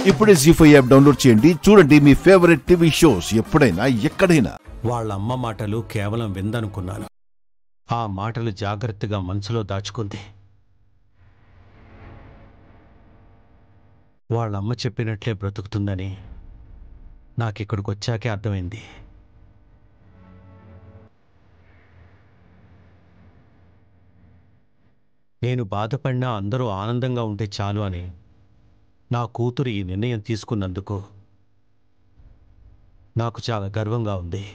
ఇప్పుడే G five app download చేయండి చూడండి మీ ఫేవరెట్ టీవీ షోస్ ఎప్పుడైనా ఎక్కడైనా వాళ్ళ అమ్మ మాటలు కేవలం విందనుకున్నాను ఆ మాటలు జాగ్రత్తగా మనసులో దాచుకుంది వాళ్ళ అమ్మ చెప్పినట్లే బ్రతుకుతుందని నాకిక్కడికి వచ్చాకే అర్థమైంది నేను బాధపడినా అందరూ ఆనందంగా ఉంటే చాలు అని నా కూతురు ఈ నిర్ణయం తీసుకున్నందుకు నాకు చాలా గర్వంగా ఉంది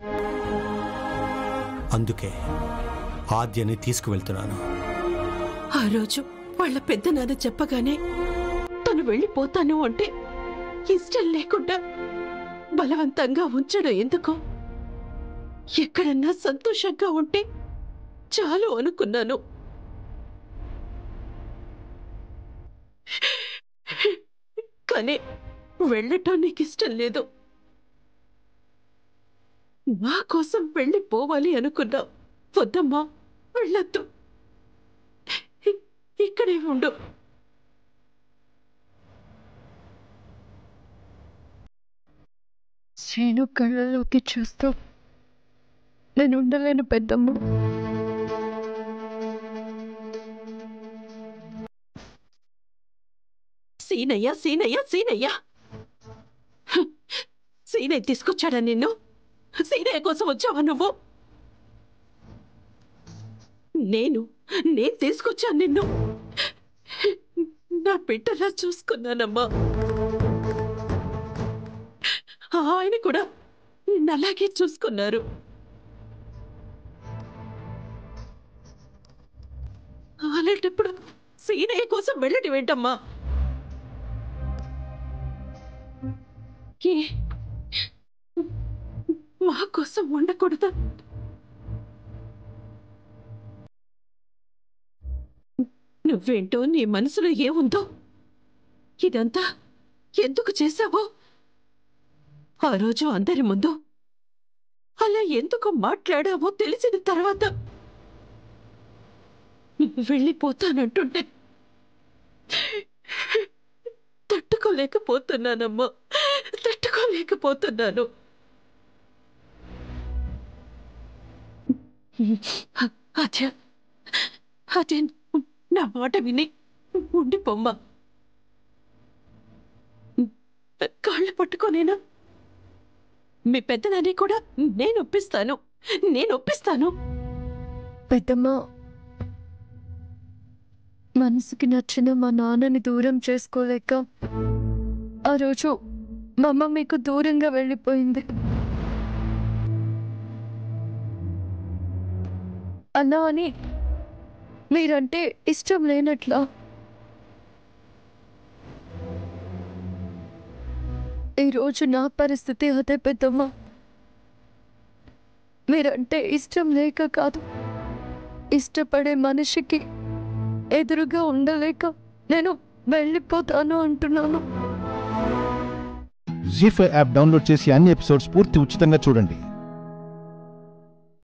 అందుకే ఆద్యని తీసుకువెళ్తున్నాను ఆ రోజు వాళ్ళ పెద్ద నాన్న చెప్పగానే తను వెళ్ళిపోతాను అంటే ఇష్టం లేకుండా బలవంతంగా ఉంచడం ఎందుకు ఎక్కడన్నా సంతోషంగా ఉంటే చాలు అనుకున్నాను కానీ వెళ్ళటం నీకు ఇష్టం లేదు నా కోసం వెళ్ళిపోవాలి అనుకున్నావు వద్దమ్మా వెళ్ళొద్దు ఇ- ఇక్కడే ఉండు శ్రీను కళ్ళలోకి చూస్తూ నేను ఉండలేను పెద్దమ్మ సీనయ్య సీనయ్య సీనయ్య హ్, సీనయ్య తీసుకొచ్చాడా నిన్ను సీనయ్య కోసం వచ్చావా నువ్వు నేను నేను తీసుకొచ్చాను నిన్ను నా బిడ్డలా చూసుకున్నానమ్మా ఆయన కూడా అలాగే చూసుకున్నారు అలాంటప్పుడు సీనయ్య కోసం వెళ్ళడం ఏంటమ్మా ఏ మా కోసం ఉండకూడదా నువ్వేంటో నీ మనసులో ఏముందో ఇదంతా ఎందుకు చేశావో ఆ రోజు అందరి ముందు అలా ఎందుకు మాట్లాడావో తెలిసిన తర్వాత వెళ్ళిపోతానంటుంటే తట్టుకోలేకపోతున్నానమ్మా తట్టుకోలేకపోతున్నాను అదే అదే నా మాట విని ఉండిపోమ్మా కాళ్ళు పట్టుకోనేనా మీ పెద్దదాన్ని కూడా నేను ఒప్పిస్తాను నేను ఒప్పిస్తాను పెద్దమ్మ మనసుకి నచ్చిన మా నాన్నని దూరం చేసుకోలేక ఆ రోజు మా అమ్మ మీకు దూరంగా వెళ్ళిపోయింది అలా అని మీరంటే ఇష్టం లేనట్లా ఈరోజు నా పరిస్థితి అదే పెద్దమ్మ మీరంటే ఇష్టం లేక కాదు ఇష్టపడే మనిషికి ఎదురుగా ఉండలేక నేను వెళ్ళిపోతాను అంటున్నాను జీ ఫైవ్ యాప్ డౌన్లోడ్ చేసి అన్ని ఎపిసోడ్స్ పూర్తి ఉచితంగా చూడండి